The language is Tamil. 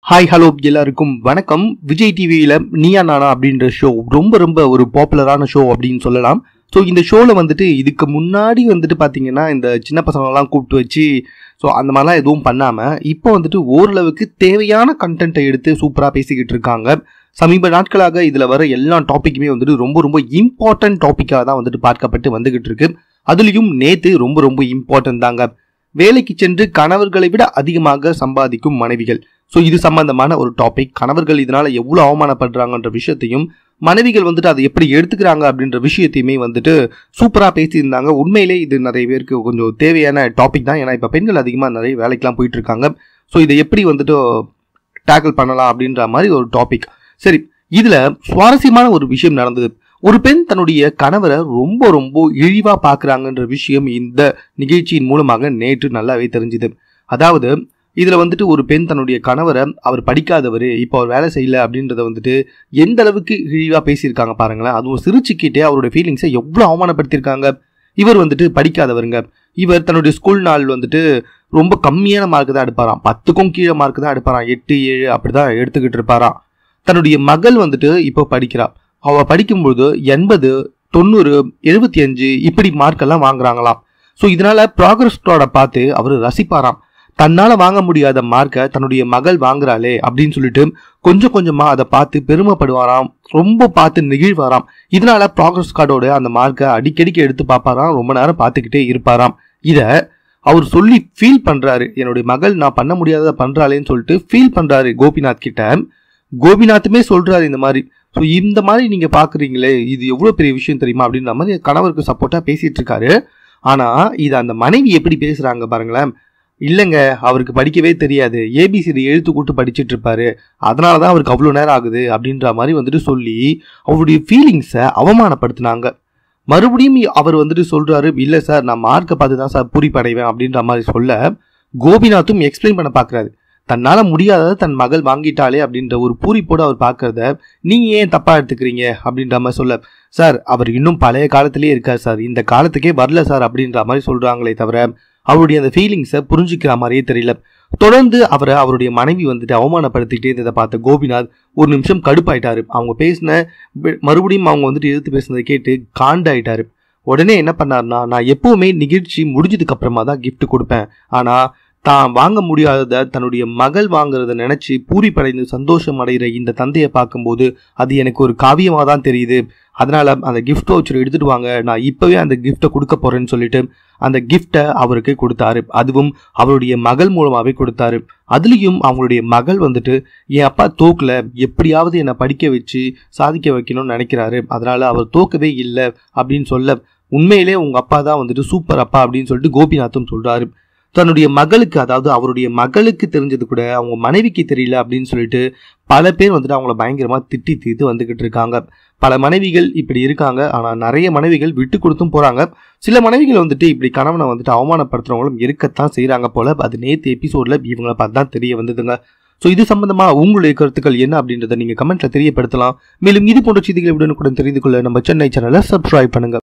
ஹாய் ஹலோ எல்லாருக்கும் வணக்கம் விஜய் டிவியில் நீயா நானா அப்படின்ற ஷோ ரொம்ப ரொம்ப ஒரு பாப்புலரான ஷோ அப்படின்னு சொல்லலாம் ஸோ இந்த ஷோவில் வந்துட்டு இதுக்கு முன்னாடி வந்துட்டு பார்த்தீங்கன்னா இந்த சின்ன பசங்களெல்லாம் கூப்பிட்டு வச்சு ஸோ அந்த மாதிரிலாம் எதுவும் பண்ணாமல் இப்போ வந்துட்டு ஓரளவுக்கு தேவையான கண்டென்ட்டை எடுத்து சூப்பராக பேசிக்கிட்டு இருக்காங்க சமீப நாட்களாக இதில் வர எல்லா டாப்பிக்குமே வந்துட்டு ரொம்ப ரொம்ப இம்பார்ட்டன்ட் டாப்பிக்காக தான் வந்துட்டு பார்க்கப்பட்டு வந்துகிட்டு இருக்கு அதுலேயும் நேற்று ரொம்ப ரொம்ப இம்பார்ட்டன்ட் தாங்க வேலைக்கு சென்று கணவர்களை விட அதிகமாக சம்பாதிக்கும் மனைவிகள் ஸோ இது சம்பந்தமான ஒரு டாபிக் கணவர்கள் இதனால எவ்வளோ அவமானப்படுறாங்கன்ற விஷயத்தையும் மனைவிகள் வந்துட்டு அதை எப்படி எடுத்துக்கிறாங்க அப்படின்ற விஷயத்தையுமே வந்துட்டு சூப்பராக பேசியிருந்தாங்க உண்மையிலே இது நிறைய பேருக்கு கொஞ்சம் தேவையான டாபிக் தான் ஏன்னா இப்போ பெண்கள் அதிகமாக நிறைய வேலைக்கெலாம் போயிட்டு இருக்காங்க ஸோ இதை எப்படி வந்துட்டு டேக்கிள் பண்ணலாம் அப்படின்ற மாதிரி ஒரு டாபிக் சரி இதில் சுவாரஸ்யமான ஒரு விஷயம் நடந்தது ஒரு பெண் தன்னுடைய கணவரை ரொம்ப ரொம்ப இழிவா பார்க்குறாங்கன்ற விஷயம் இந்த நிகழ்ச்சியின் மூலமாக நேற்று நல்லாவே தெரிஞ்சுது அதாவது இதில் வந்துட்டு ஒரு பெண் தன்னுடைய கணவரை அவர் படிக்காதவர் இப்போ அவர் வேலை செய்யல அப்படின்றத வந்துட்டு எந்த அளவுக்கு இழிவாக பேசியிருக்காங்க பாருங்களேன் அதுவும் சிரிச்சுக்கிட்டே அவருடைய ஃபீலிங்ஸை எவ்வளோ அவமானப்படுத்தியிருக்காங்க இவர் வந்துட்டு படிக்காதவருங்க இவர் தன்னுடைய ஸ்கூல் நாள் வந்துட்டு ரொம்ப கம்மியான மார்க் தான் எடுப்பாராம் பத்துக்கும் கீழே மார்க் தான் எடுப்பாராம் எட்டு ஏழு அப்படி தான் எடுத்துக்கிட்டு இருப்பாராம் தன்னுடைய மகள் வந்துட்டு இப்போ படிக்கிறா அவள் படிக்கும்போது எண்பது தொண்ணூறு எழுபத்தி அஞ்சு இப்படி மார்க்கெல்லாம் வாங்குறாங்களாம் ஸோ இதனால ப்ராக்ரஸ் கார்டை பார்த்து அவர் ரசிப்பாராம் தன்னால் வாங்க முடியாத மார்க்கை தன்னுடைய மகள் வாங்குறாளே அப்படின்னு சொல்லிட்டு கொஞ்சம் கொஞ்சமாக அதை பார்த்து பெருமைப்படுவாராம் ரொம்ப பார்த்து நெகிழ்வாராம் இதனால ப்ராக்ரஸ் கார்டோட அந்த மார்க்கை அடிக்கடிக்கு எடுத்து பார்ப்பாராம் ரொம்ப நேரம் பார்த்துக்கிட்டே இருப்பாராம் இதை அவர் சொல்லி ஃபீல் பண்ணுறாரு என்னுடைய மகள் நான் பண்ண முடியாததை பண்ணுறாளேன்னு சொல்லிட்டு ஃபீல் பண்ணுறாரு கோபிநாத் கிட்ட கோபிநாத்துமே சொல்கிறாரு இந்த மாதிரி ஸோ இந்த மாதிரி நீங்கள் பார்க்குறீங்களே இது எவ்வளோ பெரிய விஷயம் தெரியுமா அப்படின்ற மாதிரி கணவருக்கு சப்போர்ட்டாக பேசிகிட்டு இருக்காரு ஆனால் இது அந்த மனைவி எப்படி பேசுகிறாங்க பாருங்களேன் இல்லைங்க அவருக்கு படிக்கவே தெரியாது ஏபிசிடி எழுத்து கூட்டு படிச்சுட்டு இருப்பாரு அதனால தான் அவருக்கு அவ்வளோ நேரம் ஆகுது அப்படின்ற மாதிரி வந்துட்டு சொல்லி அவருடைய ஃபீலிங்ஸை அவமானப்படுத்தினாங்க மறுபடியும் அவர் வந்துட்டு சொல்கிறாரு இல்லை சார் நான் மார்க்கை பார்த்து தான் சார் பூரிப்படைவேன் அப்படின்ற மாதிரி சொல்ல கோபிநாத்தும் எக்ஸ்பிளைன் பண்ண பார்க்குறாரு தன்னால் முடியாததை தன் மகள் வாங்கிட்டாலே அப்படின்ற ஒரு பூரிப்போடு அவர் பார்க்கறத நீங்கள் ஏன் தப்பாக எடுத்துக்கிறீங்க அப்படின்ற மாதிரி சொல்ல சார் அவர் இன்னும் பழைய காலத்திலே இருக்கார் சார் இந்த காலத்துக்கே வரல சார் அப்படின்ற மாதிரி சொல்கிறாங்களே தவிர அவருடைய அந்த ஃபீலிங்ஸை புரிஞ்சுக்கிற மாதிரியே தெரியல தொடர்ந்து அவரை அவருடைய மனைவி வந்துட்டு அவமானப்படுத்திக்கிட்டே இருந்ததை பார்த்த கோபிநாத் ஒரு நிமிஷம் கடுப்பாயிட்டாரு அவங்க பேசின மறுபடியும் அவங்க வந்துட்டு எதிர்த்து பேசினதை கேட்டு காண்டாயிட்டாரு உடனே என்ன பண்ணாருன்னா நான் எப்பவுமே நிகழ்ச்சி முடிஞ்சதுக்கு அப்புறமா தான் கிஃப்ட் கொடுப்பேன் ஆனால் தான் வாங்க முடியாததை தன்னுடைய மகள் வாங்குறத நினைச்சு பூரிப்படைந்து சந்தோஷம் அடைகிற இந்த தந்தையை பார்க்கும்போது அது எனக்கு ஒரு காவியமாக தான் தெரியுது அதனால அந்த கிஃப்ட் வச்சு எடுத்துட்டு வாங்க நான் இப்பவே அந்த கிஃப்ட்டை கொடுக்க போறேன்னு சொல்லிட்டு அந்த கிஃப்டை அவருக்கு கொடுத்தாரு அதுவும் அவருடைய மகள் மூலமாகவே கொடுத்தாரு அதுலேயும் அவங்களுடைய மகள் வந்துட்டு என் அப்பா தோக்கல எப்படியாவது என்னை படிக்க வச்சு சாதிக்க வைக்கணும்னு நினைக்கிறாரு அதனால அவர் தோக்கவே இல்லை அப்படின்னு சொல்ல உண்மையிலே உங்க அப்பா தான் வந்துட்டு சூப்பர் அப்பா அப்படின்னு சொல்லிட்டு கோபிநாத்தும் சொல்றாரு தன்னுடைய மகளுக்கு அதாவது அவருடைய மகளுக்கு தெரிஞ்சது கூட அவங்க மனைவிக்கு தெரியல அப்படின்னு சொல்லிட்டு பல பேர் வந்துட்டு அவங்கள பயங்கரமாக திட்டி தீர்த்து வந்துக்கிட்டு இருக்காங்க பல மனைவிகள் இப்படி இருக்காங்க ஆனால் நிறைய மனைவிகள் விட்டு கொடுத்தும் போகிறாங்க சில மனைவிகள் வந்துட்டு இப்படி கணவனை வந்துட்டு அவமானப்படுத்துறவங்களும் இருக்கத்தான் செய்கிறாங்க போல அது நேற்று எபிசோடில் இவங்களை பார்த்து தான் தெரிய வந்ததுங்க ஸோ இது சம்பந்தமாக உங்களுடைய கருத்துக்கள் என்ன அப்படின்றத நீங்கள் கமெண்ட்டில் தெரியப்படுத்தலாம் மேலும் இது போன்ற செய்திகளை உடனுக்குடன் தெரிந்து கொள்ள நம்ம சென்னை சேனலை சப்ஸ்கிரைப் பண்ணுங்க